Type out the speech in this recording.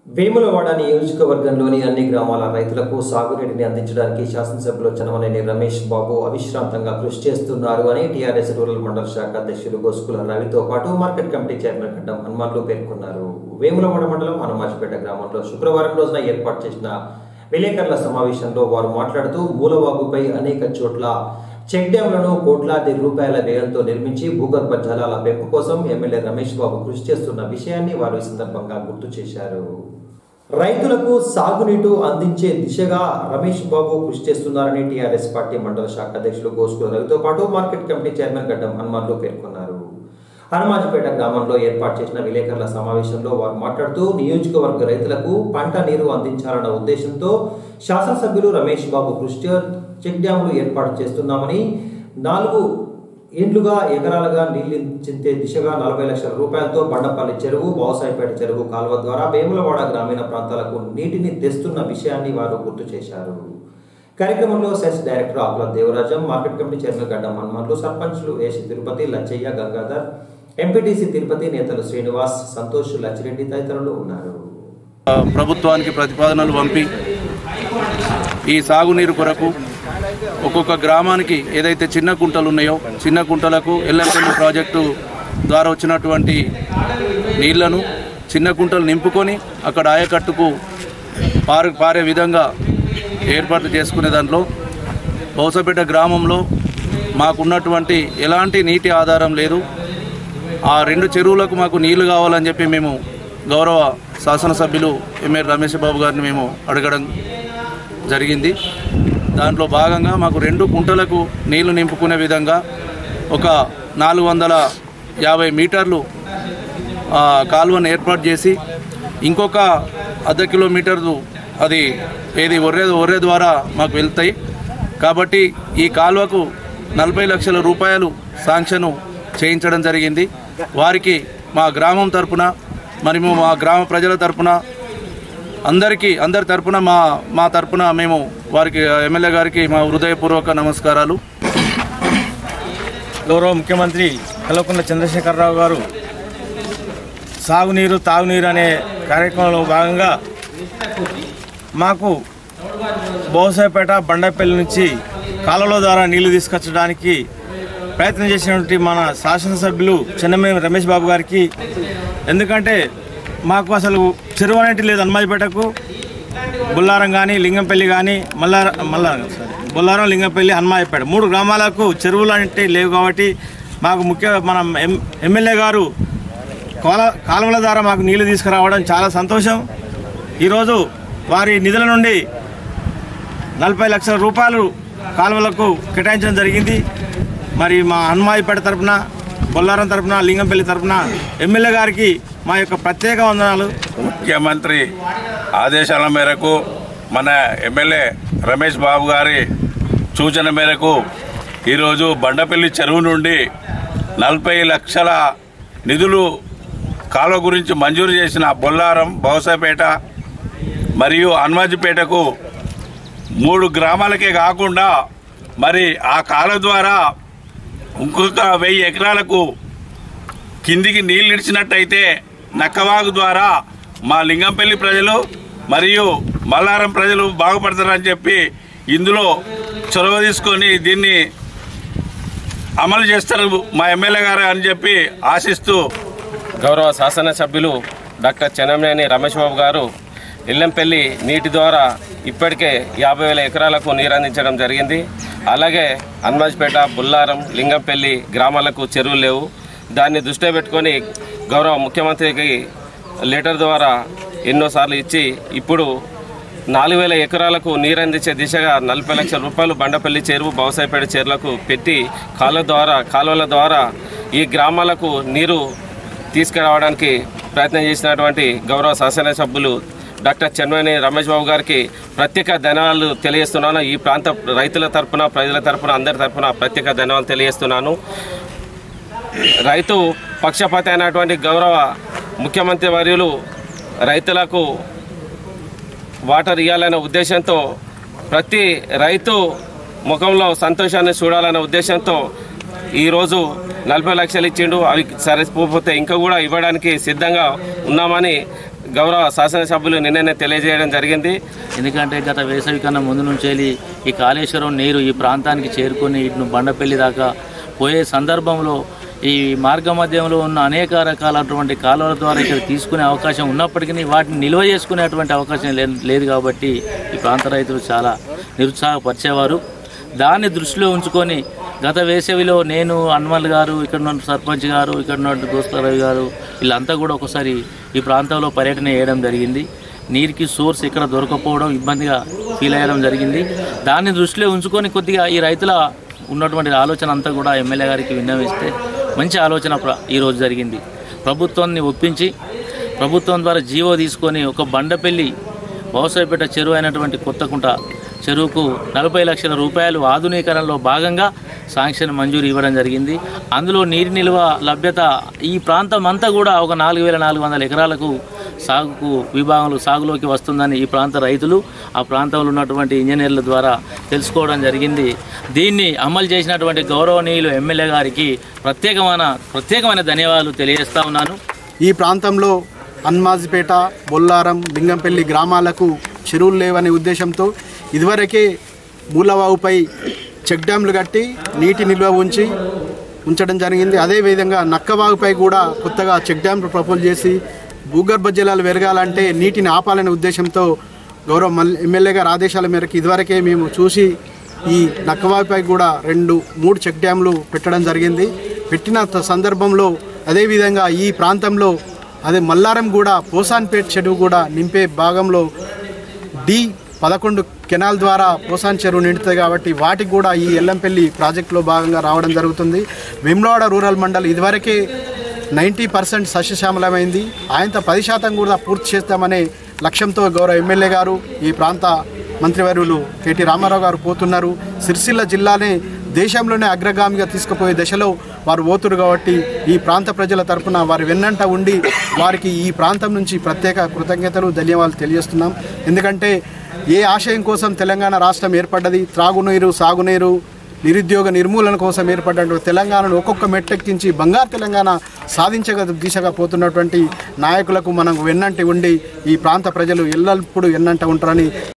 వేములవాడ నియోజకవర్గంలోని అన్ని గ్రామాల రైతులకు సాగునీటిని అందించడానికి శాసనసభ్యులు చనమనేని రమేష్ బాబు అవిశ్రాంతంగా కృషి చేస్తున్నారు అని టీఆర్ఎస్ రూరల్ మండల శాఖ అధ్యక్షులు గోసుకుల రవితో పాటు మార్కెట్ కమిటీ చైర్మన్ గడ్డం హనుమాన్లు పేర్కొన్నారు వేములవాడ మండలం హనుమాజిపేట గ్రామంలో శుక్రవారం రోజున ఏర్పాటు చేసిన విలేకరుల సమావేశంలో వారు మాట్లాడుతూ మూలవాగుపై అనేక చోట్ల చెక్ డ్యాంలను కోట్లాది రూపాయల వ్యయంతో నిర్మించి భూగర్భ జలాల పెంపు కోసం ఎమ్మెల్యే రమేష్ బాబు కృషి చేస్తున్న విషయాన్ని వారు ఈ సందర్భంగా గుర్తు చేశారు రైతులకు సాగునీటు అందించే దిశగా రమేష్ బాబు కృషి చేస్తున్నారని టీఆర్ఎస్ పార్టీ మండల శాఖ అధ్యక్షులు గోసుకుల రవితో పాటు మార్కెట్ కమిటీ చైర్మన్ గడ్డం హనుమాన్లు పేర్కొన్నారు హనుమాజిపేట గ్రామంలో ఏర్పాటు చేసిన విలేకరుల సమావేశంలో వారు మాట్లాడుతూ నియోజకవర్గ రైతులకు పంట నీరు అందించాలన్న ఉద్దేశంతో శాసనసభ్యులు రమేష్ బాబు కృషి చే- చెక్ డ్యాంలు ఏర్పాటు చేస్తున్నామని నాలుగు ఏండ్లుగా ఎకరాలుగా నీళ్లు చింతే దిశగా నలభై లక్షల రూపాయలతో బండపల్లి చెరువు బావసాయిపేట చెరువు కాలువ ద్వారా వేములవాడ గ్రామీణ ప్రాంతాలకు నీటిని తెస్తున్న విషయాన్ని వారు గుర్తు చేశారు కార్యక్రమంలో CESS director Akula Devarajam market committee chairman Gaddam Hanumanlu సర్పంచ్లు ఏసి తిరుపతి లచ్చయ్య గంగాధర్ ఎంపీటీసీ తిరుపతి నేతలు శ్రీనివాస్ సంతోష్ లచ్చిరెడ్డి తదితరులు ఉన్నారు ప్రభుత్వానికి ప్రతిపాదనలు పంపి ఈ సాగునీరు కొరకు ఒక్కొక్క గ్రామానికి ఏదైతే చిన్న కుంటలు ఉన్నాయో చిన్న కుంటలకు ఎల్ఎంపల్లి ప్రాజెక్టు ద్వారా వచ్చినటువంటి నీళ్లను చిన్న కుంటలు నింపుకొని అక్కడ ఆయకట్టుకు పారు పారే విధంగా ఏర్పాట్లు చేసుకునే దాంట్లో బౌసపేట గ్రామంలో మాకున్నటువంటి ఎలాంటి నీటి ఆధారం లేదు ఆ రెండు చెరువులకు మాకు నీళ్లు కావాలని చెప్పి మేము గౌరవ శాసనసభ్యులు ఎంఏ రమేష్ బాబు గారిని మేము అడగడం జరిగింది దాంట్లో భాగంగా మాకు రెండు కుంటలకు నీళ్లు నింపుకునే విధంగా ఒక నాలుగు వందల యాభై మీటర్లు ఆ, కాలువను ఏర్పాటు చేసి ఇంకొక అర్ధ కిలోమీటర్లు అది ఏది ఒర్రే ఒర్రే ద్వారా మాకు వెళ్తాయి కాబట్టి ఈ కాలువకు నలభై లక్షల రూపాయలు శాంక్షను చేయించడం జరిగింది వారికి మా గ్రామం తరపున మరి మా గ్రామ ప్రజల తరపున అందరికీ అందరి తరపున మా మా తరపున మేము వారికి ఎమ్మెల్యే గారికి మా హృదయపూర్వక నమస్కారాలు గౌరవ ముఖ్యమంత్రి కల్వకుంట్ల చంద్రశేఖరరావు గారు సాగునీరు తాగునీరు అనే కార్యక్రమంలో భాగంగా మాకు బోసాపేట బండపల్లి నుంచి కాలువల ద్వారా నీళ్లు తీసుకొచ్చడానికి ప్రయత్నం చేసినటువంటి మన శాసనసభ్యులు చెన్నమేని రమేష్ బాబు గారికి ఎందుకంటే మాకు అసలు చెరువు అనేటి లేదు హనుమాజిపేటకు బుల్లారం కానీ లింగంపల్లి కానీ మల్లార మల్లారం సారీ బుల్లారం లింగంపల్లి హనుమాజిపేట మూడు గ్రామాలకు చెరువులు అంటే లేవు కాబట్టి మాకు ముఖ్య మన ఎం ఎమ్మెల్యే గారు కాల కాలువల ద్వారా మాకు నీళ్లు తీసుకురావడం చాలా సంతోషం ఈరోజు వారి నిధుల నుండి నలభై లక్షల రూపాయలు కాలువలకు కేటాయించడం జరిగింది మరి మా హనుమాయిపేట తరపున బొల్లారం తరపున లింగంపల్లి తరపున ఎమ్మెల్యే గారికి మా యొక్క ప్రత్యేక వందనాలు ముఖ్యమంత్రి ఆదేశాల మేరకు మన ఎమ్మెల్యే రమేష్ బాబు గారి సూచన మేరకు ఈరోజు బండపల్లి చెరువు నుండి నలభై లక్షల నిధులు కాలువ గురించి మంజూరు చేసిన బొల్లారం బౌసాపేట మరియు హనుమాజిపేటకు మూడు గ్రామాలకే కాకుండా మరి ఆ కాలువ ద్వారా ఇంకొక వెయ్యి ఎకరాలకు కిందికి నీళ్ళు ఇడిచినట్టయితే నక్కవాగు ద్వారా మా లింగంపల్లి ప్రజలు మరియు మల్లారం ప్రజలు బాగుపడతారని చెప్పి ఇందులో చొరవ తీసుకొని దీన్ని అమలు చేస్తారు మా ఎమ్మెల్యే గారు అని చెప్పి ఆశిస్తూ గౌరవ శాసనసభ్యులు డాక్టర్ చెన్నమనేని రమేష్ బాబు గారు ఇల్లంపల్లి నీటి ద్వారా ఇప్పటికే యాభై వేల ఎకరాలకు నీరు అందించడం జరిగింది అలాగే హనుమాజ్పేట బుల్లారం లింగంపల్లి గ్రామాలకు చెరువులు లేవు దాన్ని దృష్టిలో పెట్టుకొని గౌరవ ముఖ్యమంత్రికి లెటర్ ద్వారా ఎన్నోసార్లు ఇచ్చి ఇప్పుడు నాలుగు వేల ఎకరాలకు నీరు అందించే దిశగా నలభై లక్షల రూపాయలు బండపల్లి చెరువు బవసాయపేట చెరువులకు పెట్టి కాలువ ద్వారా కాలువల ద్వారా ఈ గ్రామాలకు నీరు తీసుకురావడానికి ప్రయత్నం చేసినటువంటి గౌరవ శాసనసభ్యులు డాక్టర్ చెన్మని రమేష్ బాబు గారికి ప్రత్యేక ధన్యవాదాలు తెలియజేస్తున్నాను ఈ ప్రాంత రైతుల తరపున ప్రజల తరపున అందరి తరపున ప్రత్యేక ధన్యవాదాలు తెలియజేస్తున్నాను రైతు పక్షపాతి అయినటువంటి గౌరవ ముఖ్యమంత్రి వర్యులు రైతులకు వాటర్ ఇవ్వాలనే ఉద్దేశంతో ప్రతి రైతు ముఖంలో సంతోషాన్ని చూడాలనే ఉద్దేశంతో ఈరోజు నలభై లక్షలు ఇచ్చిండు అవి సరిపోతే ఇంకా కూడా ఇవ్వడానికి సిద్ధంగా ఉన్నామని గౌరవ శాసనసభ్యులు నిన్ననే తెలియజేయడం జరిగింది ఎందుకంటే గత వేసవి కన్నా ముందు నుంచి వెళ్ళి ఈ కాళేశ్వరం నీరు ఈ ప్రాంతానికి చేరుకొని ఇటు బండపల్లి దాకా పోయే సందర్భంలో ఈ మార్గ మధ్యంలో ఉన్న అనేక రకాలటువంటి కాలువల ద్వారా ఇక్కడ తీసుకునే అవకాశం ఉన్నప్పటికీ వాటిని నిల్వ చేసుకునేటువంటి అవకాశం లే- లేదు కాబట్టి ఈ ప్రాంత రైతులు చాలా నిరుత్సాహపరిచేవారు దాన్ని దృష్టిలో ఉంచుకొని గత వేసవిలో నేను అన్మల్ గారు ఇక్కడ ఉన్న సర్పంచ్ గారు ఇక్కడ ఉన్న దోస్త రవి గారు వీళ్ళంతా కూడా ఒకసారి ఈ ప్రాంతంలో పర్యటన చేయడం జరిగింది నీరుకి సోర్స్ ఇక్కడ దొరకపోవడం ఇబ్బందిగా ఫీల్ అయ్యడం జరిగింది దాన్ని దృష్టిలో ఉంచుకొని కొద్దిగా ఈ రైతుల ఉన్నటువంటి ఆలోచన అంతా కూడా ఎమ్మెల్యే గారికి విన్నవిస్తే మంచి ఆలోచన ప్ర- ఈరోజు జరిగింది ప్రభుత్వాన్ని ఒప్పించి ప్రభుత్వం ద్వారా జీవో తీసుకొని ఒక బండపల్లి వ్యవసాయపేట చెరువు అయినటువంటి కొత్తకుంట చెరువుకు నలభై లక్షల రూపాయలు ఆధునీకరణలో భాగంగా శాంక్షన్ మంజూరు ఇవ్వడం జరిగింది అందులో నీటి నిల్వ లభ్యత ఈ ప్రాంతం అంతా కూడా ఒక నాలుగు వేల నాలుగు వందల ఎకరాలకు సాగుకు విభాగంలో సాగులోకి వస్తుందని ఈ ప్రాంత రైతులు ఆ ప్రాంతంలో ఉన్నటువంటి ఇంజనీర్ల ద్వారా తెలుసుకోవడం జరిగింది దీన్ని అమలు చేసినటువంటి గౌరవనీయులు ఎమ్మెల్యే గారికి ప్రత్యేకమైన ప్రత్యేకమైన ధన్యవాదాలు తెలియజేస్తా ఉన్నాను ఈ ప్రాంతంలో అన్మాజిపేట బొల్లారం లింగంపల్లి గ్రామాలకు చెరువులు లేవనే ఉద్దేశంతో ఇదివరకే మూలవావుపై చెక్ డ్యాంలు కట్టి నీటి నిల్వ ఉంచి ఉంచడం జరిగింది అదేవిధంగా నక్కవాగుపై కూడా కొత్తగా చెక్ డ్యాంలు ప్రపోజ్ చేసి భూగర్భ జలాలు పెరగాలంటే నీటిని ఆపాలనే ఉద్దేశంతో గౌరవ మల్ ఎమ్మెల్యే గారి ఆదేశాల మేరకు ఇదివరకే మేము చూసి ఈ నక్కవాగుపై కూడా రెండు మూడు చెక్ డ్యాంలు పెట్టడం జరిగింది పెట్టిన త- సందర్భంలో అదేవిధంగా ఈ ప్రాంతంలో అదే మల్లారం కూడా పోసాన్పేట్ చెరువు కూడా నింపే భాగంలో డి పదకొండు కెనాల్ ద్వారా పోసాన్ చెరువు నిండుతుంది కాబట్టి వాటికి కూడా ఈ ఎల్లంపల్లి ప్రాజెక్టులో భాగంగా రావడం జరుగుతుంది వెమ్లవాడ రూరల్ మండల్ ఇదివరకే నైంటీ పర్సెంట్ సస్యశ్యామలమైంది ఆయనతో పది శాతం కూడా పూర్తి చేస్తామనే లక్ష్యంతో గౌరవ ఎమ్మెల్యే గారు ఈ ప్రాంత మంత్రివర్యులు కేటీ రామారావు గారు పోతున్నారు సిరిసిల్ల జిల్లానే దేశంలోనే అగ్రగామిగా తీసుకుపోయే దశలో వారు పోతురు కాబట్టి ఈ ప్రాంత ప్రజల తరపున వారి వెన్నంట ఉండి వారికి ఈ ప్రాంతం నుంచి ప్రత్యేక కృతజ్ఞతలు ధన్యవాదాలు తెలియజేస్తున్నాం ఎందుకంటే ఏ ఆశయం కోసం తెలంగాణ రాష్ట్రం ఏర్పడ్డది త్రాగునీరు సాగునీరు నిరుద్యోగ నిర్మూలన కోసం ఏర్పడినటువంటి తెలంగాణను ఒక్కొక్క మెట్టెక్కించి బంగారు తెలంగాణ సాధించగ దిశగా పోతున్నటువంటి నాయకులకు మనం వెన్నంటి ఉండి ఈ ప్రాంత ప్రజలు ఎల్లప్పుడూ ఎన్నంట ఉంటారని